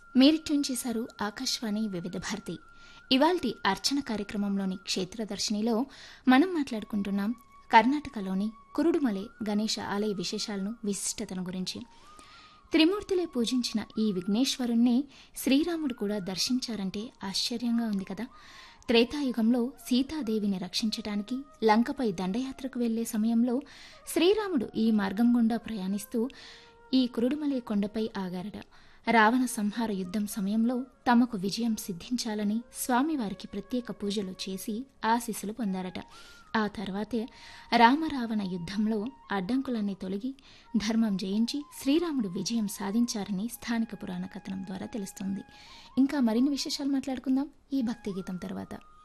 మీరు ట్యూన్ చేశారు ఆకాశవాణి వివిధ భారతి ఇవాల్టి అర్చన కార్యక్రమంలోని క్షేత్రదర్శినిలో మనం మాట్లాడుకుంటున్నాం కర్ణాటకలోని కురుడుమలై గణేష ఆలయ విశేషాలను విశిష్టతను గురించి త్రిమూర్తులే పూజించిన ఈ విఘ్నేశ్వరుణ్ణి శ్రీరాముడు కూడా దర్శించారంటే ఆశ్చర్యంగా ఉంది కదా త్రేతాయుగంలో సీతాదేవిని రక్షించటానికి లంకపై దండయాత్రకు వెళ్లే సమయంలో శ్రీరాముడు ఈ మార్గం గుండా ప్రయాణిస్తూ ఈ కురుడుమలై కొండపై ఆగారట రావణ సంహార యుద్ధం సమయంలో తమకు విజయం సిద్ధించాలని స్వామివారికి ప్రత్యేక పూజలు చేసి ఆశీస్సులు పొందారట ఆ తర్వాతే రామరావణ యుద్ధంలో అడ్డంకులన్నీ తొలగి ధర్మం జయించి శ్రీరాముడు విజయం సాధించారని స్థానిక పురాణ కథనం ద్వారా తెలుస్తుంది ఇంకా మరిన్ని విశేషాలు మాట్లాడుకుందాం ఈ భక్తి గీతం తర్వాత